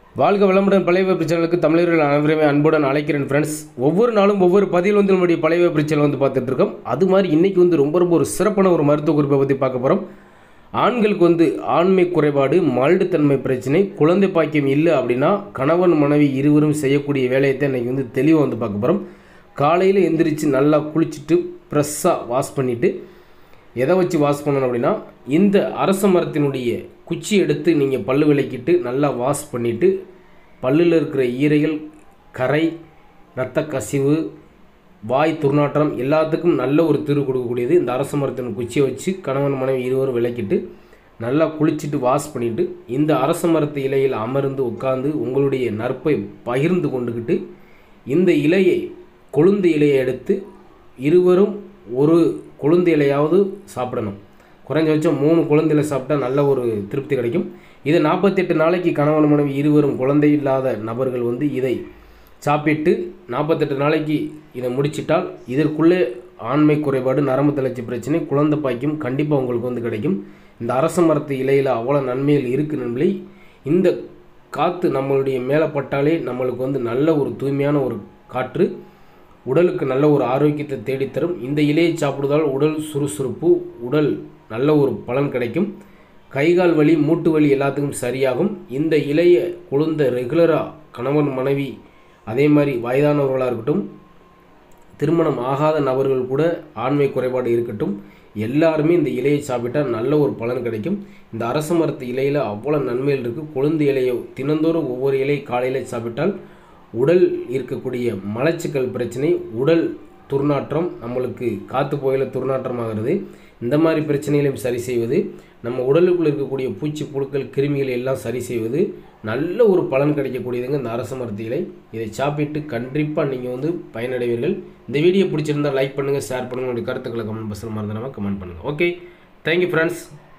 வாழ்க வளமுடன் பழைய வெப் சேனலுக்கு தமிழர்கள் அனைவருமே அன்புடன் அழைக்கிறேன் ஃப்ரெண்ட்ஸ் ஒவ்வொரு நாளும் ஒவ்வொரு பதிவில் வந்து நம்முடைய பழைய வெப் சேனல் வந்து பார்த்துட்டு இருக்கோம் அது மாதிரி இன்னைக்கு வந்து ரொம்ப ரொம்ப ஒரு சிறப்பான ஒரு மருத்துவ குறிப்பை பற்றி பார்க்க போகிறோம் ஆண்களுக்கு வந்து ஆண்மை குறைபாடு மால்டுத்தன்மை பிரச்சனை குழந்தை பாக்கியம் இல்லை அப்படின்னா கணவன் மனைவி இருவரும் செய்யக்கூடிய வேலையை தான் இன்னைக்கு வந்து தெளிவாக வந்து பார்க்க போகிறோம் காலையில் எந்திரிச்சு நல்லா குளிச்சுட்டு ஃப்ரெஷ்ஷாக வாஷ் பண்ணிவிட்டு எதை வச்சு வாஷ் பண்ணணும் அப்படின்னா இந்த அரச மரத்தினுடைய குச்சி எடுத்து நீங்கள் பல்லு விளக்கிட்டு நல்லா வாஷ் பண்ணிவிட்டு பல்லில் இருக்கிற ஈரைகள் கரை இரத்த கசிவு வாய் துர்நாற்றம் எல்லாத்துக்கும் நல்ல ஒரு தீர்வு கொடுக்கக்கூடியது இந்த அரச மரத்தின் குச்சியை வச்சு கணவன் மனைவி இருவரும் விளக்கிட்டு நல்லா குளிச்சுட்டு வாஷ் பண்ணிவிட்டு இந்த அரச மரத்து இலையில் அமர்ந்து உட்கார்ந்து உங்களுடைய நற்பை பகிர்ந்து கொண்டுக்கிட்டு இந்த இலையை கொழுந்து இலையை எடுத்து இருவரும் ஒரு கொழுந்து இலையாவது சாப்பிடணும் குறைஞ்சபட்சம் மூணு கொழுந்து இலை சாப்பிட்டா நல்ல ஒரு திருப்தி கிடைக்கும் இது நாற்பத்தெட்டு நாளைக்கு கணவன் மனைவி இருவரும் குழந்தை இல்லாத நபர்கள் வந்து இதை சாப்பிட்டு நாற்பத்தெட்டு நாளைக்கு இதை முடிச்சிட்டால் இதற்குள்ளே ஆண்மை குறைபாடு நரம்பு தளர்ச்சி பிரச்சனை குழந்தை பாய்க்கும் கண்டிப்பாக உங்களுக்கு வந்து கிடைக்கும் இந்த அரச மரத்து இலையில் அவ்வளோ நன்மைகள் இருக்கு நண்பர்களே இந்த காற்று நம்மளுடைய மேலே பட்டாலே நம்மளுக்கு வந்து நல்ல ஒரு தூய்மையான ஒரு காற்று உடலுக்கு நல்ல ஒரு ஆரோக்கியத்தை தேடித்தரும் இந்த இலையை சாப்பிடுவதால் உடல் சுறுசுறுப்பு உடல் நல்ல ஒரு பலன் கிடைக்கும் கைகால் வலி மூட்டு வலி எல்லாத்துக்கும் சரியாகும் இந்த இலையை கொழுந்த ரெகுலராக கணவன் மனைவி அதே மாதிரி வயதானவர்களாக இருக்கட்டும் திருமணம் ஆகாத நபர்கள் கூட ஆண்மை குறைபாடு இருக்கட்டும் எல்லாருமே இந்த இலையை சாப்பிட்டா நல்ல ஒரு பலன் கிடைக்கும் இந்த அரச மரத்து இலையில் அவ்வளோ நன்மைகள் இருக்குது கொழுந்து இலையை தினந்தோறும் ஒவ்வொரு இலை காலையில் சாப்பிட்டால் உடல் இருக்கக்கூடிய மலச்சிக்கல் பிரச்சனை உடல் துர்நாற்றம் நம்மளுக்கு காற்று புகையில துர்நாற்றம் ஆகிறது இந்த மாதிரி பிரச்சனைகளையும் சரி செய்வது நம்ம உடலுக்குள் இருக்கக்கூடிய பூச்சி புழுக்கள் கிருமிகள் எல்லாம் சரி செய்வது நல்ல ஒரு பலன் கிடைக்கக்கூடியதுங்க இந்த அரச மரத்து இலை இதை சாப்பிட்டு கண்டிப்பாக நீங்கள் வந்து பயனடைவீர்கள் இந்த வீடியோ பிடிச்சிருந்தா லைக் பண்ணுங்கள் ஷேர் பண்ணுங்கள் உங்களுடைய கருத்துக்களை கமெண்ட் பாக்ஸில் மறந்துடாமல் கமெண்ட் பண்ணுங்கள் ஓகே தேங்க்யூ ஃப்ரெண்ட்ஸ்